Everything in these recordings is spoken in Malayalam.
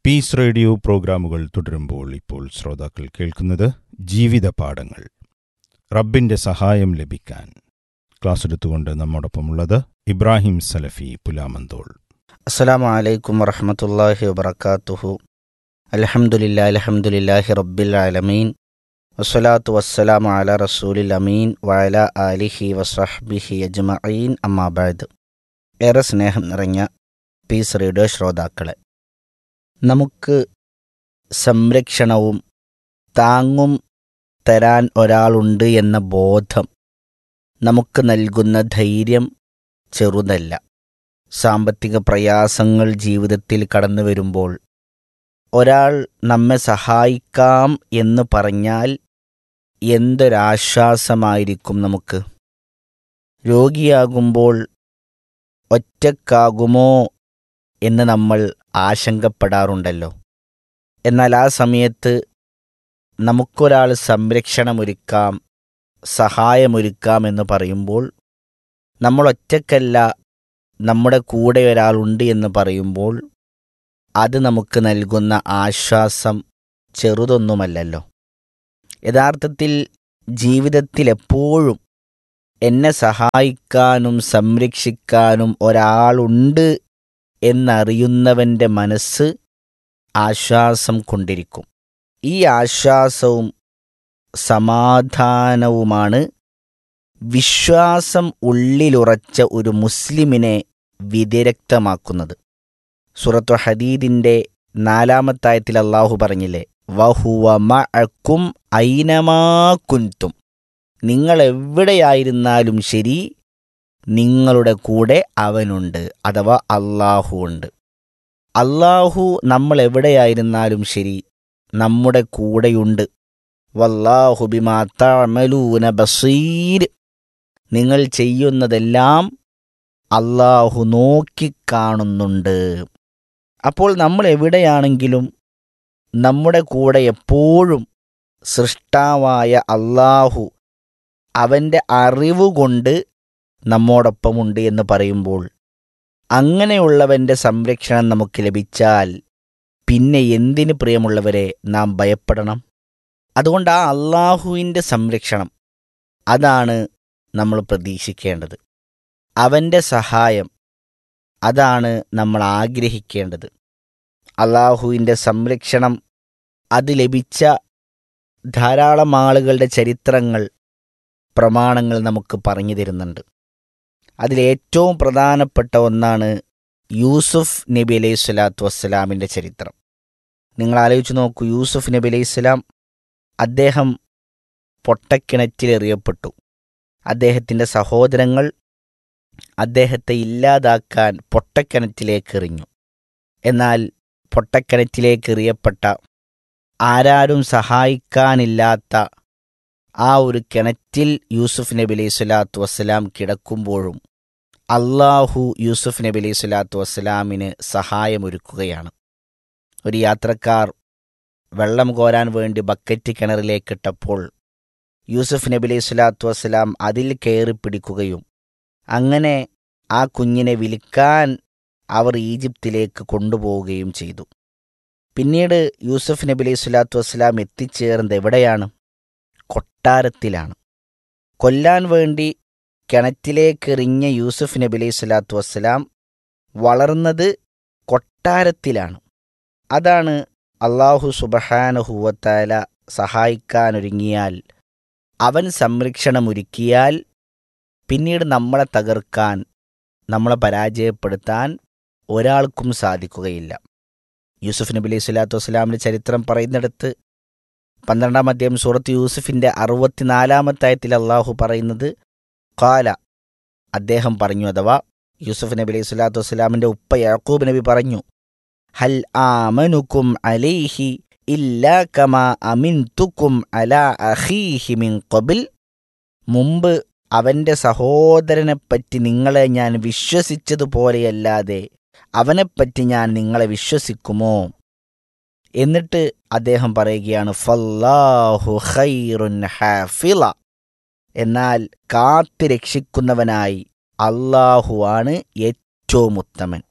പീസ് റേഡിയോ പ്രോഗ്രാമുകൾ തുടരുമ്പോൾ ഇപ്പോൾ ശ്രോതാക്കൾ കേൾക്കുന്നത് ജീവിത പാഠങ്ങൾ റബ്ബിന്റെ സഹായം ലഭിക്കാൻ ക്ലാസ് എടുത്തുകൊണ്ട് നമ്മോടൊപ്പമുള്ളത് ഇബ്രാഹിം സലഫി പുലാമന്തോൾ അസ്സലാമു അലൈക്കും വറഹമത്തല്ലാഹി വബർക്കാത്തുഹു അൽഹംദുലില്ലാ അൽഹംദുലില്ലാഹി റബ്ബിൽ ആലമീൻ വസ്സലാത്തു വസ്സലാമു അല റസൂലിൽ അമീൻ വഅല ആലിഹി വസഹ്ബിഹി അജ്മഈൻ അമ്മാബാദ് ഏറെ സ്നേഹം നിറഞ്ഞ പീസ് റേഡിയോ ശ്രോതാക്കളെ നമുക്ക് സംരക്ഷണവും താങ്ങും തരാൻ ഒരാളുണ്ട് എന്ന ബോധം നമുക്ക് നൽകുന്ന ധൈര്യം ചെറുതല്ല സാമ്പത്തിക പ്രയാസങ്ങൾ ജീവിതത്തിൽ കടന്നു വരുമ്പോൾ ഒരാൾ നമ്മെ സഹായിക്കാം എന്ന് പറഞ്ഞാൽ എന്തൊരാശ്വാസമായിരിക്കും നമുക്ക് രോഗിയാകുമ്പോൾ ഒറ്റക്കാകുമോ എന്ന് നമ്മൾ ആശങ്കപ്പെടാറുണ്ടല്ലോ എന്നാൽ ആ സമയത്ത് നമുക്കൊരാൾ സംരക്ഷണമൊരുക്കാം സഹായമൊരുക്കാം എന്ന് പറയുമ്പോൾ നമ്മൾ ഒറ്റക്കല്ല നമ്മുടെ കൂടെ ഒരാളുണ്ട് എന്ന് പറയുമ്പോൾ അത് നമുക്ക് നൽകുന്ന ആശ്വാസം ചെറുതൊന്നുമല്ലല്ലോ യഥാർത്ഥത്തിൽ ജീവിതത്തിൽ എപ്പോഴും എന്നെ സഹായിക്കാനും സംരക്ഷിക്കാനും ഒരാളുണ്ട് എന്നറിയുന്നവൻ്റെ മനസ്സ് ആശ്വാസം കൊണ്ടിരിക്കും ഈ ആശ്വാസവും സമാധാനവുമാണ് വിശ്വാസം ഉള്ളിലുറച്ച ഒരു മുസ്ലിമിനെ വിദരക്തമാക്കുന്നത് സുറത്തു ഹദീദിൻ്റെ നാലാമത്തായത്തിൽ അള്ളാഹു പറഞ്ഞില്ലേ വഹുവ മഅക്കും ഐനമാ കുൻതും നിങ്ങൾ എവിടെയായിരുന്നാലും ശരി നിങ്ങളുടെ കൂടെ അവനുണ്ട് അഥവാ അള്ളാഹു ഉണ്ട് അള്ളാഹു നമ്മൾ എവിടെയായിരുന്നാലും ശരി നമ്മുടെ കൂടെയുണ്ട് വല്ലാഹു ബിമാ തഅമലൂന ബസീർ നിങ്ങൾ ചെയ്യുന്നതെല്ലാം അള്ളാഹു നോക്കിക്കാണുന്നുണ്ട് അപ്പോൾ നമ്മൾ എവിടെയാണെങ്കിലും നമ്മുടെ കൂടെ എപ്പോഴും സൃഷ്ടാവായ അള്ളാഹു അവൻ്റെ അറിവുകൊണ്ട് നമ്മോടൊപ്പമുണ്ട് എന്ന് പറയുമ്പോൾ അങ്ങനെയുള്ളവൻ്റെ സംരക്ഷണം നമുക്ക് ലഭിച്ചാൽ പിന്നെ എന്തിന് പ്രിയമുള്ളവരെ നാം ഭയപ്പെടണം അതുകൊണ്ട് ആ അള്ളാഹുവിൻ്റെ സംരക്ഷണം അതാണ് നമ്മൾ പ്രതീക്ഷിക്കേണ്ടത് അവൻ്റെ സഹായം അതാണ് നമ്മൾ ആഗ്രഹിക്കേണ്ടത് അള്ളാഹുവിൻ്റെ സംരക്ഷണം അത് ലഭിച്ച ധാരാളം ആളുകളുടെ ചരിത്രങ്ങൾ പ്രമാണങ്ങൾ നമുക്ക് പറഞ്ഞു തരുന്നുണ്ട് അതിലേറ്റവും പ്രധാനപ്പെട്ട ഒന്നാണ് യൂസുഫ് നബി അലൈഹി സ്വലാത്തു വസ്സലാമിൻ്റെ ചരിത്രം നിങ്ങൾ ആലോചിച്ച് നോക്കൂ യൂസുഫ് നബി അലൈഹി സ്വലാം അദ്ദേഹം പൊട്ടക്കിണറ്റിലെറിയപ്പെട്ടു അദ്ദേഹത്തിൻ്റെ സഹോദരങ്ങൾ അദ്ദേഹത്തെ ഇല്ലാതാക്കാൻ പൊട്ടക്കിണറ്റിലേക്ക് എറിഞ്ഞു എന്നാൽ പൊട്ടക്കിണറ്റിലേക്ക് എറിയപ്പെട്ട ആരാരും സഹായിക്കാനില്ലാത്ത ആ ഒരു കിണറ്റിൽ യൂസുഫ് നബി അലൈഹി സ്വലാത്തു വസ്സലാം കിടക്കുമ്പോഴും അള്ളാഹു യൂസുഫ് നബി അലൈഹി സ്വലാത്തു വസ്സലാമിന് സഹായമൊരുക്കുകയാണ് ഒരു യാത്രക്കാർ വെള്ളം കോരാൻ വേണ്ടി ബക്കറ്റ് കിണറിലേക്കിട്ടപ്പോൾ യൂസുഫ് നബി അലൈഹി സ്വലാത്തു വസ്സലാം അതിൽ കയറി പിടിക്കുകയും അങ്ങനെ ആ കുഞ്ഞിനെ വിൽക്കാൻ അവർ ഈജിപ്തിലേക്ക് കൊണ്ടുപോവുകയും ചെയ്തു പിന്നീട് യൂസുഫ് നബി അലൈഹി സ്വലാത്തു വസ്സലാം എത്തിച്ചേർന്നത് എവിടെയാണ് കൊട്ടാരത്തിലാണ് കൊല്ലാൻ വേണ്ടി കിണറ്റിലേക്കെറിഞ്ഞ യൂസുഫ് നബി അലൈഹി സ്വലാത്തു വസ്സലാം വളർന്നത് കൊട്ടാരത്തിലാണ് അതാണ് അള്ളാഹു സുബഹാനഹുവത്താല സഹായിക്കാനൊരുങ്ങിയാൽ അവൻ സംരക്ഷണമൊരുക്കിയാൽ പിന്നീട് നമ്മളെ തകർക്കാൻ നമ്മളെ പരാജയപ്പെടുത്താൻ ഒരാൾക്കും സാധിക്കുകയില്ല യൂസുഫ് നബി അലൈഹി സ്വലാത്തു വസ്സലാമിൻ്റെ ചരിത്രം പറയുന്നിടത്ത് പന്ത്രണ്ടാം അധ്യായം സൂറത്ത് യൂസുഫിൻ്റെ അറുപത്തിനാലാമത്തായത്തിൽ അള്ളാഹു പറയുന്നത് കാല അദ്ദേഹം പറഞ്ഞു അഥവാ യൂസുഫ് നബി അലൈഹി സ്വലാത്തു വസ്സലാമിൻ്റെ ഉപ്പ യാക്കൂബ് നബി പറഞ്ഞു ഹൽ ആമനുക്കും അലൈഹി ഇല്ലാ കമാ അമിൻതുക്കും അലാ അഖീഹി മിൻ ഖബിൽ മുമ്പ് അവൻ്റെ സഹോദരനെപ്പറ്റി നിങ്ങളെ ഞാൻ വിശ്വസിച്ചതുപോലെയല്ലാതെ അവനെപ്പറ്റി ഞാൻ നിങ്ങളെ വിശ്വസിക്കുമോ എന്നിട്ട് അദ്ദേഹം പറയുകയാണ് ഫല്ലാഹു ഖൈറുൻ ഹാഫിള എന്നാൽ കാത്തു രക്ഷിക്കുന്നവനായി അള്ളാഹുവാണ് ഏറ്റവും ഉത്തമൻ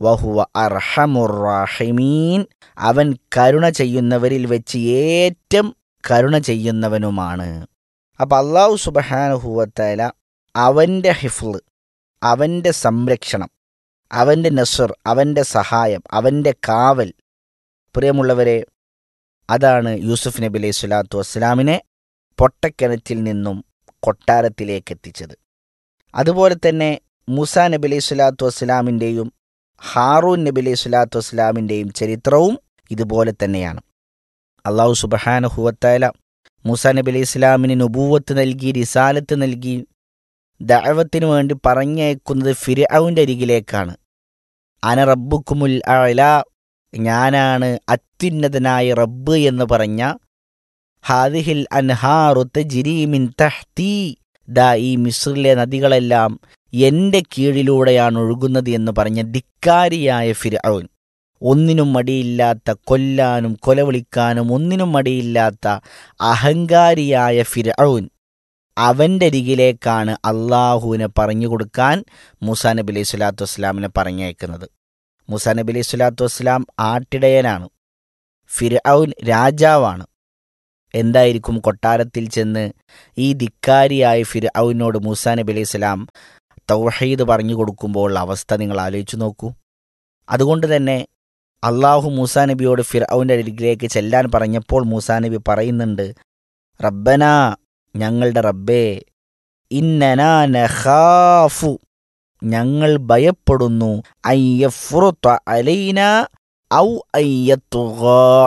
വഹുവ അർഹമുറാഹിമീൻ അവൻ കരുണ ചെയ്യുന്നവരിൽ വെച്ച് ഏറ്റവും കരുണ ചെയ്യുന്നവനുമാണ് അപ്പം അള്ളാഹു സുബഹാനുഹൂവത്തല അവൻ്റെ ഹിഫ്ള് അവൻ്റെ സംരക്ഷണം അവൻ്റെ നസർ അവൻ്റെ സഹായം അവൻ്റെ കാവൽ പ്രിയമുള്ളവരെ അതാണ് യൂസുഫ് നബി അലൈഹി സ്വലാത്തു വസ്സലാമിനെ പൊട്ടക്കിണറ്റിൽ നിന്നും കൊട്ടാരത്തിലേക്ക് എത്തിച്ചത് അതുപോലെ തന്നെ മൂസ നബി അലൈഹി സ്വലാത്തു വസ്സലാമിൻ്റെയും ഹാറൂൻ നബി അലൈഹി സ്വലാത്തു വസ്സലാമിൻ്റെയും ചരിത്രവും ഇതുപോലെ തന്നെയാണ് അള്ളാഹു സുബഹാനുഹുവത്തായ മൂസ നബി അലൈഹി ഇസ്ലാമിന് നുബൂവത്ത് നൽകി റിസാലത്ത് നൽകി ദഅവത്തിന് വേണ്ടി പറഞ്ഞയക്കുന്നത് ഫിർഔന്റെ അരികിലേക്കാണ് അന റബ്ബുക്കുമുൽ അല ഞാനാണ് അത്യുന്നതനായ റബ്ബ് എന്ന് പറഞ്ഞ ഹാദിഹിൽ അൻഹാറുത്ത് ജിരീമിൻ തഹ്തി ദാ ഈ മിസ്രിലെ നദികളെല്ലാം എൻ്റെ കീഴിലൂടെയാണ് ഒഴുകുന്നത് എന്ന് പറഞ്ഞ ധിക്കാരിയായ ഫിർഔൻ ഒന്നിനും മടിയില്ലാത്ത കൊല്ലാനും കൊലവിളിക്കാനും ഒന്നിനും മടിയില്ലാത്ത അഹങ്കാരിയായ ഫിർഔൻ അവൻ്റെ അരികിലേക്കാണ് അള്ളാഹുവിനെ പറഞ്ഞു കൊടുക്കാൻ മൂസാ നബി അലൈഹി സ്വലാത്തു വസ്സലാമിനെ പറഞ്ഞയക്കുന്നത് മൂസാ നബി അലൈഹി സ്വലാത്തു വസ്സലാം ആട്ടിടയനാണ് ഫിർഔൻ രാജാവാണ് എന്തായിരിക്കും കൊട്ടാരത്തിൽ ചെന്ന് ഈ ധിക്കാരിയായ ഫിർഔനോട് മൂസാ നബി അലൈഹി സ്വലാം തൗഹീദ് പറഞ്ഞു കൊടുക്കുമ്പോൾ അവസ്ഥ നിങ്ങൾ ആലോചിച്ചു നോക്കൂ അതുകൊണ്ട് തന്നെ അള്ളാഹു മൂസാ നബിയോട് ഫിർഔൻ്റെ അരികിലേക്ക് ചെല്ലാൻ പറഞ്ഞപ്പോൾ മൂസാ നബി പറയുന്നുണ്ട് റബ്ബന ഞങ്ങളുടെ റബ്ബേ ഇന്നനാ നഖാഫു ഞങ്ങൾ ഭയപ്പെടുന്നു അയ്യഫ്റുത്ത അലൈന ഔ അയ്യത്തുഗ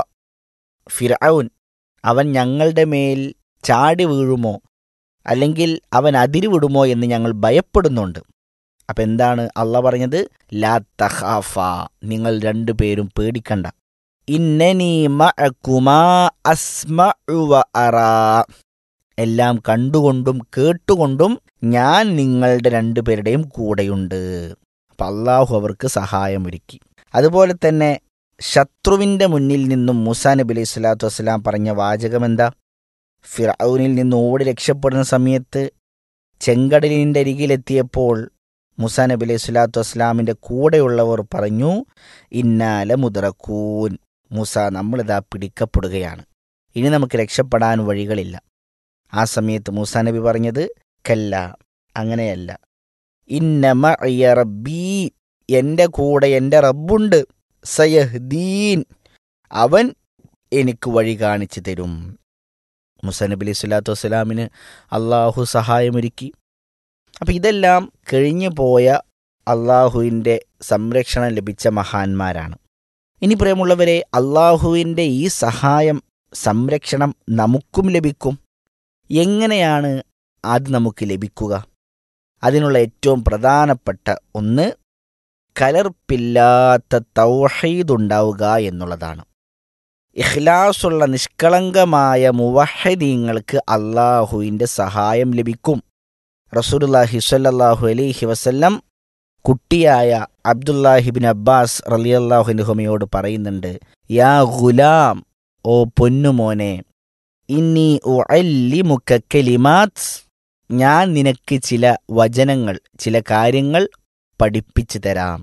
ഫിർഔൻ അവൻ ഞങ്ങളുടെ മേൽ ചാടി വീഴുമോ അല്ലെങ്കിൽ അവൻ അതിരുവിടുമോ എന്ന് ഞങ്ങൾ ഭയപ്പെടുന്നുണ്ട് അപ്പം എന്താണ് അള്ള പറഞ്ഞത് ലാ തഹാഫ നിങ്ങൾ രണ്ടുപേരും പേടിക്കണ്ട ഇന്നനീ മഅകുമാ അസ്മഉ വ അറാ എല്ലാം കണ്ടുകൊണ്ടും കേട്ടുകൊണ്ടും ഞാൻ നിങ്ങളുടെ രണ്ടുപേരുടെയും കൂടെയുണ്ട് അപ്പം അള്ളാഹു അവർക്ക് സഹായമൊരുക്കി അതുപോലെ തന്നെ ശത്രുവിൻ്റെ മുന്നിൽ നിന്നും മൂസാ നബി അലൈഹി സ്വലാത്തു വസ്സലാം പറഞ്ഞ വാചകം എന്താ ഫിറൌനിൽ നിന്ന് ഓടി രക്ഷപ്പെടുന്ന സമയത്ത് ചെങ്കടലിൻ്റെ അരികിലെത്തിയപ്പോൾ മുസാ നബി അലൈഹി സ്വലാത്തു വസ്സലാമിൻ്റെ കൂടെയുള്ളവർ പറഞ്ഞു ഇന്നാല മുതറക്കൂൻ മൂസ നമ്മളിതാ പിടിക്കപ്പെടുകയാണ് ഇനി നമുക്ക് രക്ഷപ്പെടാൻ വഴികളില്ല ആ സമയത്ത് മൂസാ നബി പറഞ്ഞത് കല്ല അങ്ങനെയല്ല ഇന്നമ റബ്ബീ എൻ്റെ കൂടെ എൻ്റെ റബ്ബുണ്ട് സയഹ്ദീൻ അവൻ എനിക്ക് വഴി കാണിച്ചു തരും മുസാ നബി അലൈഹി സ്വലാത്തു വസ്സലാമിന് അള്ളാഹു സഹായമൊരുക്കി അപ്പം ഇതെല്ലാം കഴിഞ്ഞു പോയ അള്ളാഹുവിൻ്റെ സംരക്ഷണം ലഭിച്ച മഹാന്മാരാണ് ഇനി പ്രിയമുള്ളവരെ അള്ളാഹുവിൻ്റെ ഈ സഹായം സംരക്ഷണം നമുക്കും ലഭിക്കും എങ്ങനെയാണ് അത് നമുക്ക് ലഭിക്കുക അതിനുള്ള ഏറ്റവും പ്രധാനപ്പെട്ട ഒന്ന് കലർപ്പില്ലാത്ത തൗഹീദുണ്ടാവുക എന്നുള്ളതാണ് ഇഖ്ലാസുള്ള നിഷ്കളങ്കമായ മുവഹദീങ്ങൾക്ക് അള്ളാഹുവിൻ്റെ സഹായം ലഭിക്കും റസൂലുല്ലാഹി സ്വല്ലല്ലാഹു അലൈഹി വസല്ലം കുട്ടിയായ അബ്ദുല്ലാഹിബിൻ അബ്ബാസ് റലിയല്ലാഹുനുഹമയോട് പറയുന്നുണ്ട് യാ ഗുലാം ഓ പൊന്നുമോനെ ഇന്നി ഉഅല്ലിമുക കലിമാത്ത് ഞാൻ നിനക്ക് ചില വചനങ്ങൾ ചില കാര്യങ്ങൾ പഠിപ്പിച്ചു തരാം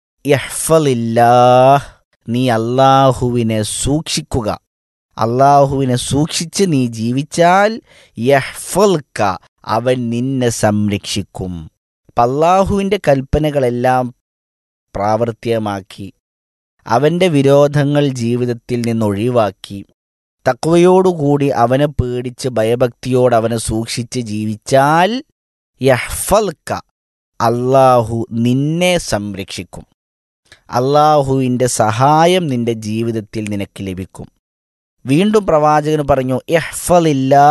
യഹ്ഫലില്ലാഹ് നീ അള്ളാഹുവിനെ സൂക്ഷിക്കുക അള്ളാഹുവിനെ സൂക്ഷിച്ച് നീ ജീവിച്ചാൽ യഹ്ഫൽക്ക അവൻ നിന്നെ സംരക്ഷിക്കും അപ്പം അള്ളാഹുവിൻ്റെ കൽപ്പനകളെല്ലാം പ്രാവർത്തികമാക്കി അവൻ്റെ വിരോധങ്ങൾ ജീവിതത്തിൽ നിന്ന് ഒഴിവാക്കി തക്വയോടുകൂടി അവനെ പേടിച്ച് ഭയഭക്തിയോട് അവനെ സൂക്ഷിച്ച് ജീവിച്ചാൽ യഹ്ഫൽക്ക അള്ളാഹു നിന്നെ സംരക്ഷിക്കും അള്ളാഹുവിൻ്റെ സഹായം നിന്റെ ജീവിതത്തിൽ നിനക്ക് ലഭിക്കും വീണ്ടും പ്രവാചകൻ പറഞ്ഞു യഹ്ഫലില്ലാ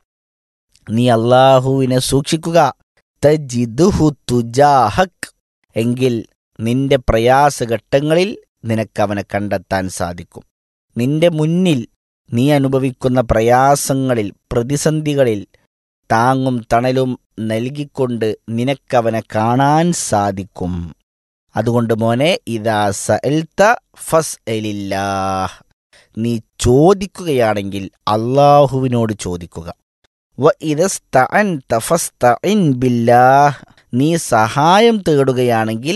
നീ അള്ളാഹുവിനെ സൂക്ഷിക്കുക തജിദുഹു തുജാഹക് എങ്കിൽ നിന്റെ പ്രയാസഘട്ടങ്ങളിൽ നിനക്കവനെ കണ്ടെത്താൻ സാധിക്കും നിന്റെ മുന്നിൽ നീ അനുഭവിക്കുന്ന പ്രയാസങ്ങളിൽ പ്രതിസന്ധികളിൽ താങ്ങും തണലും നൽകിക്കൊണ്ട് നിനക്കവനെ കാണാൻ സാധിക്കും അതുകൊണ്ട് മോനെ ഇതാ സൽത്ത ഫസ് എലില്ലാഹ് നീ ചോദിക്കുകയാണെങ്കിൽ അള്ളാഹുവിനോട് ചോദിക്കുക വ ഇതസ്തഅൻത ഫസ്തഇൻ ബില്ലാഹ് നീ സഹായം തേടുകയാണെങ്കിൽ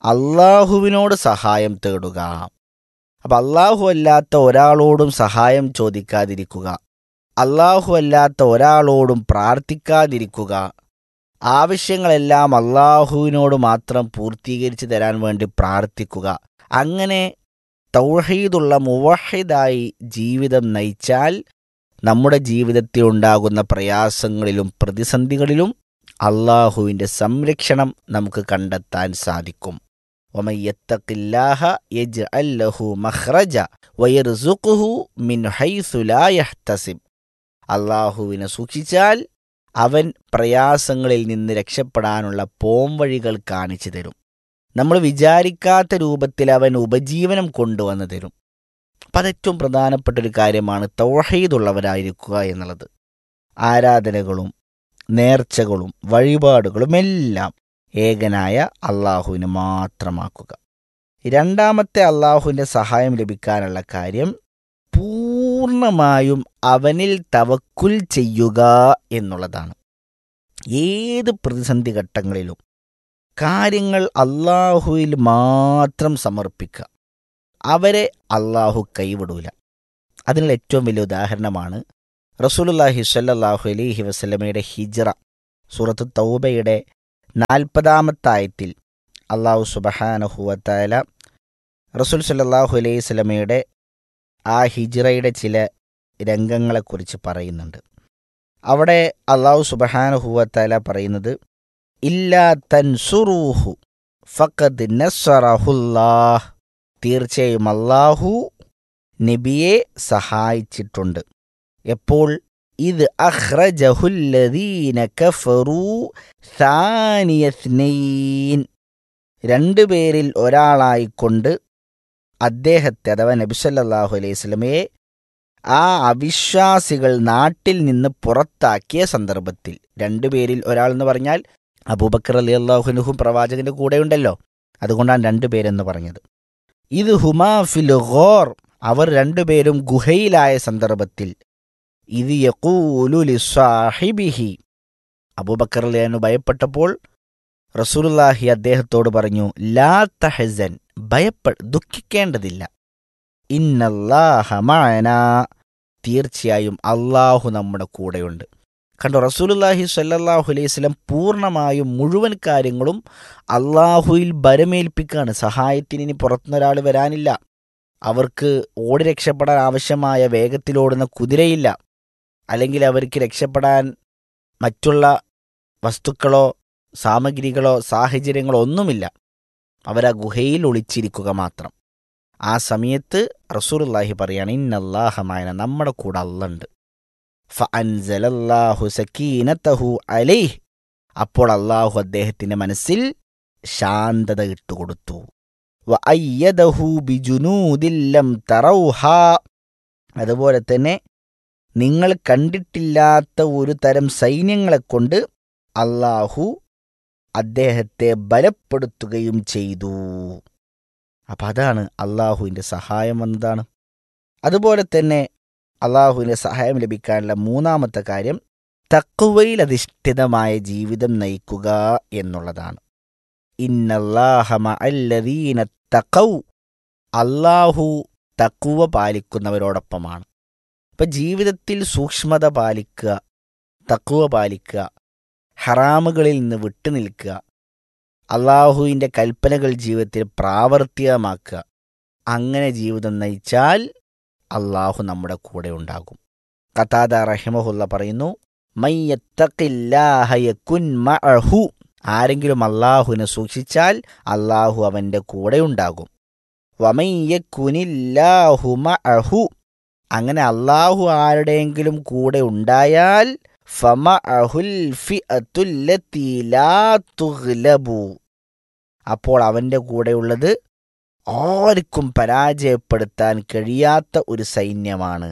അള്ളാഹുവിനോട് സഹായം തേടുക അപ്പം അള്ളാഹു അല്ലാത്ത ഒരാളോടും സഹായം ചോദിക്കാതിരിക്കുക അള്ളാഹു അല്ലാത്ത ഒരാളോടും പ്രാർത്ഥിക്കാതിരിക്കുക ആവശ്യങ്ങളെല്ലാം അള്ളാഹുവിനോട് മാത്രം പൂർത്തീകരിച്ച് തരാൻ വേണ്ടി പ്രാർത്ഥിക്കുക അങ്ങനെ തൗഹീദുള്ള മുവഹിദായി ജീവിതം നയിച്ചാൽ നമ്മുടെ ജീവിതത്തിൽ ഉണ്ടാകുന്ന പ്രയാസങ്ങളിലും പ്രതിസന്ധികളിലും അള്ളാഹുവിൻ്റെ സംരക്ഷണം നമുക്ക് കണ്ടെത്താൻ സാധിക്കും ومن يتق الله يجعل له مخرجا ويرزقه من حيث لا يحتسب അള്ളാഹുവിനെ സൂക്ഷിച്ചാൽ അവൻ പ്രയാസങ്ങളിൽ നിന്ന് രക്ഷപ്പെടാനുള്ള പോംവഴികൾ കാണിച്ചു തരും നമ്മൾ വിചാരിക്കാത്ത രൂപത്തിൽ അവൻ ഉപജീവനം കൊണ്ടുവന്ന് തരും അപ്പം അതേറ്റവും പ്രധാനപ്പെട്ട ഒരു കാര്യമാണ് തൗഹീദുള്ളവരായിരിക്കുക എന്നുള്ളത് ആരാധനകളും നേർച്ചകളും വഴിപാടുകളും എല്ലാം ഏകനായ അള്ളാഹുവിന് മാത്രമാക്കുക രണ്ടാമത്തെ അള്ളാഹുവിൻ്റെ സഹായം ലഭിക്കാനുള്ള കാര്യം പൂർണ്ണമായും അവനിൽ തവക്കുൽ ചെയ്യുക എന്നുള്ളതാണ് ഏത് പ്രതിസന്ധി ഘട്ടങ്ങളിലും കാര്യങ്ങൾ അള്ളാഹുവിൽ മാത്രം സമർപ്പിക്കുക അവരെ അള്ളാഹു കൈവിടൂല അതിനുള്ള ഏറ്റവും വലിയ ഉദാഹരണമാണ് റസൂലുല്ലാഹി സ്വല്ലല്ലാഹു അലൈഹി വസല്ലമയുടെ ഹിജ്റ സൂറത്ത് തൗബയുടെ നാൽപ്പതാമത്തെ ആയത്തിൽ അള്ളാഹു സുബഹാനഹുവത്തായ റസൂൽ സല്ലല്ലാഹു അലൈഹി സ്വലമയുടെ ആ ഹിജ്റയുടെ ചില രംഗങ്ങളെക്കുറിച്ച് പറയുന്നുണ്ട് അവിടെ അള്ളാഹു സുബഹാനഹുവത്തായ പറയുന്നത് ഇല്ലാ തൻസുറൂഹു ഫഖദ് നസ്സറഹുല്ലാഹ് തീർച്ചയായും അള്ളാഹു നബിയെ സഹായിച്ചിട്ടുണ്ട് എപ്പോൾ ഇത് അഹ്റജഹുല്ലദീന കഫറൂ സാനിയസ്നൈൻ രണ്ടുപേരിൽ ഒരാളായിക്കൊണ്ട് അദ്ദേഹത്തെ അഥവാ നബിസല്ലാഹു അലൈഹി സ്വലമയെ ആ അവിശ്വാസികൾ നാട്ടിൽ നിന്ന് പുറത്താക്കിയ സന്ദർഭത്തിൽ രണ്ടുപേരിൽ ഒരാൾ എന്ന് പറഞ്ഞാൽ അബൂബക്കർ അലി അള്ളാഹുനുഹും പ്രവാചകന്റെ കൂടെയുണ്ടല്ലോ അതുകൊണ്ടാണ് രണ്ടുപേരെന്ന് പറഞ്ഞത് ഇത് ഹുമാ ഫിൽ ഖോർ അവർ രണ്ടുപേരും ഗുഹയിലായ സന്ദർഭത്തിൽ ഇത് യക്കൂലുലി സാഹിബിഹി അബൂബക്കർ അലിയാനു ഭയപ്പെട്ടപ്പോൾ റസൂലുല്ലാഹി അദ്ദേഹത്തോട് പറഞ്ഞു ലാ തഹസൻ ഭയപ്പെ ദുഃഖിക്കേണ്ടതില്ല ഇന്നല്ലാഹ മഅന തീർച്ചയായും അള്ളാഹു നമ്മുടെ കൂടെയുണ്ട് കണ്ടോ റസൂലുല്ലാഹി സല്ലല്ലാഹു അലൈഹി വസല്ലം പൂർണ്ണമായും മുഴുവൻ കാര്യങ്ങളും അള്ളാഹുയിൽ ബരമേൽപ്പിക്കുകയാണ് സഹായത്തിന് ഇനി പുറത്തുനിന്നൊരാൾ വരാനില്ല അവർക്ക് ഓടി രക്ഷപ്പെടാൻ ആവശ്യമായ വേഗത്തിലോടുന്ന കുതിരയില്ല അല്ലെങ്കിൽ അവർക്ക് രക്ഷപ്പെടാൻ മറ്റുള്ള വസ്തുക്കളോ സാമഗ്രികളോ സാഹചര്യങ്ങളോ ഒന്നുമില്ല അവരാ ഗുഹയിൽ ഒളിച്ചിരിക്കുക മാത്രം ആ സമയത്ത് റസൂലുള്ളാഹി പറയാണ് ഇന്നല്ലാഹമായ നമ്മുടെ കൂടെ അല്ലുണ്ട് ഫഅൻസലല്ലാഹു സക്കീനത്തഹു അലൈഹ് അപ്പോൾ അള്ളാഹു അദ്ദേഹത്തിന്റെ മനസ്സിൽ ശാന്തത ഇട്ടുകൊടുത്തു വഅയ്യദഹു ബിജുനൂദില്ലം തറൗഹാ അതുപോലെ തന്നെ നിങ്ങൾ കണ്ടിട്ടില്ലാത്ത ഒരു തരം സൈന്യങ്ങളെ കൊണ്ട് അള്ളാഹു അദ്ദേഹത്തെ ബലപ്പെടുത്തുകയും ചെയ്തു അപ്പം അതാണ് അള്ളാഹുവിൻ്റെ സഹായം വന്നതാണ് അതുപോലെ തന്നെ അള്ളാഹുവിൻ്റെ സഹായം ലഭിക്കാനുള്ള മൂന്നാമത്തെ കാര്യം തക്കുവയിൽ അധിഷ്ഠിതമായ ജീവിതം നയിക്കുക എന്നുള്ളതാണ് ഇന്നല്ലാഹമ അല്ലദീന തക്കൗ അള്ളാഹു തക്കുവ പാലിക്കുന്നവരോടൊപ്പമാണ് ഇപ്പം ജീവിതത്തിൽ സൂക്ഷ്മത പാലിക്കുക തക്കുവ പാലിക്കുക ഹറാമുകളിൽ നിന്ന് വിട്ടുനിൽക്കുക അള്ളാഹുവിൻ്റെ കൽപ്പനകൾ ജീവിതത്തിൽ പ്രാവർത്തികമാക്കുക അങ്ങനെ ജീവിതം നയിച്ചാൽ അള്ളാഹു നമ്മുടെ കൂടെ ഉണ്ടാകും കത്താദ റഹിമഹുല്ല പറയുന്നു മയ്യത്തക്കില്ലാഹയക്കുൻ മഅഹു ആരെങ്കിലും അള്ളാഹുവിനെ സൂക്ഷിച്ചാൽ അള്ളാഹു അവൻ്റെ കൂടെ ഉണ്ടാകും വമയ്യക്കുനില്ലാഹു മഅഹു അങ്ങനെ അള്ളാഹു ആരുടെയെങ്കിലും കൂടെ ഉണ്ടായാൽ ഫമ അഹുൽ ഫിഅത്തുല്ലത്തി ലാ തുഗ്ലബു അപ്പോൾ അവൻ്റെ കൂടെയുള്ളത് ആർക്കും പരാജയപ്പെടുത്താൻ കഴിയാത്ത ഒരു സൈന്യമാണ്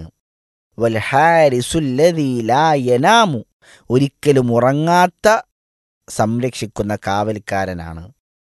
വൽഹാരിസുല്ലദീ ലാ യനാമു ഒരിക്കലും ഉറങ്ങാത്ത സംരക്ഷിക്കുന്ന കാവൽക്കാരനാണ്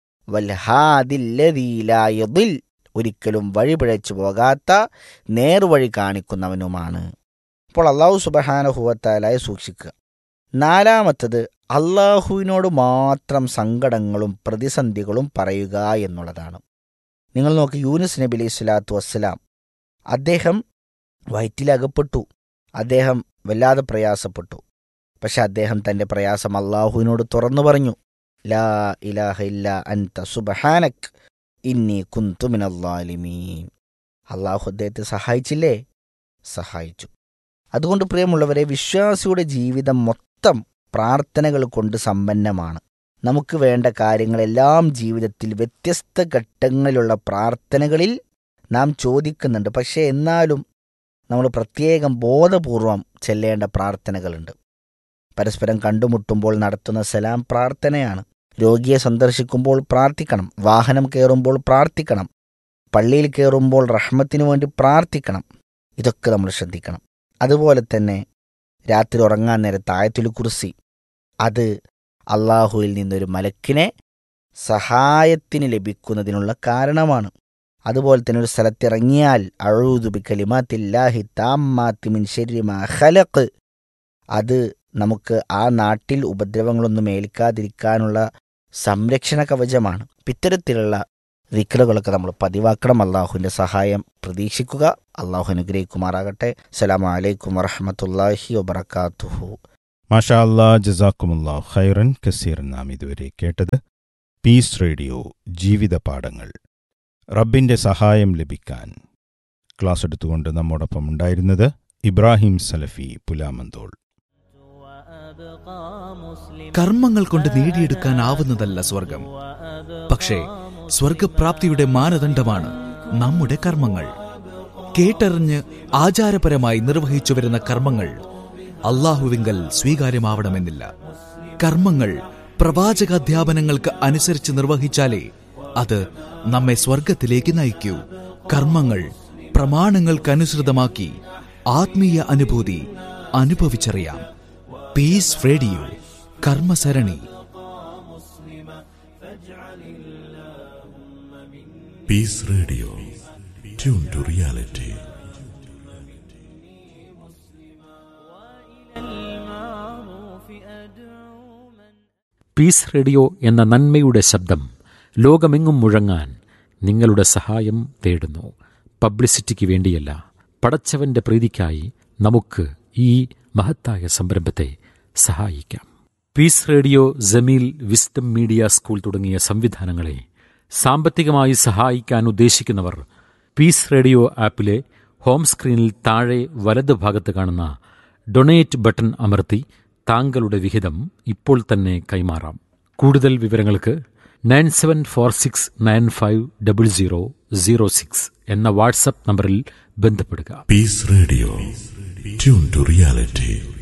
വൽഹാദില്ലദീ ലാ യദിൽ ഒരിക്കലും വഴിപിഴച്ചു പോകാത്ത നേർവഴി കാണിക്കുന്നവനുമാണ് അപ്പോൾ അള്ളാഹു സുബഹാനുഭവത്താലായി സൂക്ഷിക്കുക നാലാമത്തത് അള്ളാഹുവിനോട് മാത്രം സങ്കടങ്ങളും പ്രതിസന്ധികളും പറയുക എന്നുള്ളതാണ് നിങ്ങൾ നോക്കി യൂനുസ് നബി അലൈഹി സ്വലാത്തു വസ്സലാം അദ്ദേഹം വയറ്റിലകപ്പെട്ടു അദ്ദേഹം വല്ലാതെ പ്രയാസപ്പെട്ടു പക്ഷെ അദ്ദേഹം തൻ്റെ പ്രയാസം അള്ളാഹുവിനോട് തുറന്നു പറഞ്ഞു ലാ ഇലാഹ ഇല്ല അൻത സുബഹാനക് ഇന്നി കുന്തുമിനല്ലാലിമീൻ അള്ളാഹു അദ്ദേഹത്തെ സഹായിച്ചില്ലേ സഹായിച്ചു അതുകൊണ്ട് പ്രിയമുള്ളവരെ വിശ്വാസിയുടെ ജീവിതം മൊത്തം പ്രാർത്ഥനകൾ കൊണ്ട് സമ്പന്നമാണ് നമുക്ക് വേണ്ട കാര്യങ്ങളെല്ലാം ജീവിതത്തിൽ വ്യത്യസ്ത ഘട്ടങ്ങളിലുള്ള പ്രാർത്ഥനകളിൽ നാം ചോദിക്കുന്നുണ്ട് പക്ഷേ എന്നാലും നമ്മൾ പ്രത്യേകം ബോധപൂർവം ചെല്ലേണ്ട പ്രാർത്ഥനകളുണ്ട് പരസ്പരം കണ്ടുമുട്ടുമ്പോൾ നടത്തുന്ന സലാം പ്രാർത്ഥനയാണ് രോഗിയെ സന്ദർശിക്കുമ്പോൾ പ്രാർത്ഥിക്കണം വാഹനം കയറുമ്പോൾ പ്രാർത്ഥിക്കണം പള്ളിയിൽ കയറുമ്പോൾ റഹ്മത്തിനു വേണ്ടി പ്രാർത്ഥിക്കണം ഇതൊക്കെ നമ്മൾ ശ്രദ്ധിക്കണം അതുപോലെ തന്നെ രാത്രി ഉറങ്ങാൻ നേരത്ത് ആയത്തുൽ കുർസി അത് അള്ളാഹുവിൽ നിന്നൊരു മലക്കിനെ സഹായത്തിന് ലഭിക്കുന്നതിനുള്ള കാരണമാണ് അതുപോലെ തന്നെ ഒരു സ്ഥലത്തിറങ്ങിയാൽ അഴൂതുബി കലിമാത്തില്ലാഹി താമ്മാത്തി മിൻ ശരി മാ ഖലഖ് അത് നമുക്ക് ആ നാട്ടിൽ ഉപദ്രവങ്ങളൊന്നും ഏൽക്കാതിരിക്കാനുള്ള സംരക്ഷണ കവചമാണ് ഇത്തരത്തിലുള്ള വിക്രകളൊക്കെ നമ്മൾ പതിവാക്കണം അള്ളാഹുവിൻ്റെ സഹായം പ്രതീക്ഷിക്കുക അള്ളാഹു അനുഗ്രഹിക്കുമാറാകട്ടെ അസ്സലാമു അലൈക്കും വറഹമത്തല്ലാഹി വബർക്കാത്തുഹു മാഷാ അല്ലാ ജസാക്കുമുല്ലാ ഖൈറൻ കസീർ നാം ഇതുവരെ കേട്ടത് പീസ് റേഡിയോ ജീവിത പാഠങ്ങൾ റബ്ബിന്റെ സഹായം ലഭിക്കാൻ ക്ലാസ് എടുത്തുകൊണ്ട് നമ്മോടൊപ്പം ഉണ്ടായിരുന്നത് ഇബ്രാഹിം സലഫി പുലാമന്തോൾ കർമ്മങ്ങൾ കൊണ്ട് നേടിയെടുക്കാനാവുന്നതല്ല സ്വർഗം പക്ഷേ സ്വർഗപ്രാപ്തിയുടെ മാനദണ്ഡമാണ് നമ്മുടെ കർമ്മങ്ങൾ കേട്ടറിഞ്ഞ് ആചാരപരമായി നിർവഹിച്ചു വരുന്ന കർമ്മങ്ങൾ അള്ളാഹുവിങ്കൽ സ്വീകാര്യമാവണമെന്നില്ല കർമ്മങ്ങൾ പ്രവാചകാധ്യാപനങ്ങൾക്ക് അനുസരിച്ച് നിർവഹിച്ചാലേ അത് നമ്മെ സ്വർഗത്തിലേക്ക് നയിക്കൂ കർമ്മങ്ങൾ പ്രമാണങ്ങൾക്കനുസൃതമാക്കി ആത്മീയ അനുഭൂതി അനുഭവിച്ചറിയാം പീസ് റേഡിയോ കർമ്മസരണി Peace Radio. Tune to reality. Peace Radio എന്ന നന്മയുടെ ശബ്ദം ലോകമെങ്ങും മുഴങ്ങാൻ നിങ്ങളുടെ സഹായം തേടുന്നു പബ്ലിസിറ്റിക്ക് വേണ്ടിയല്ല പടച്ചവന്റെ പ്രീതിക്കായി നമുക്ക് ഈ മഹത്തായ സംരംഭത്തെ സഹായിക്കാം Peace Radio Jameel wisdom media school തുടങ്ങിയ സംവിധാനങ്ങളെ സാമ്പത്തികമായി സഹായിക്കാൻ ഉദ്ദേശിക്കുന്നവർ പീസ് റേഡിയോ ആപ്പിലെ ഹോം സ്ക്രീനിൽ താഴെ വലത് ഭാഗത്ത് കാണുന്ന ഡൊണേറ്റ് ബട്ടൺ അമർത്തി താങ്കളുടെ വിഹിതം ഇപ്പോൾ തന്നെ കൈമാറാം കൂടുതൽ വിവരങ്ങൾക്ക് nine seven four six nine five double zero zero six എന്ന വാട്സപ്പ് നമ്പറിൽ ബന്ധപ്പെടുക Peace Radio. Tune to reality.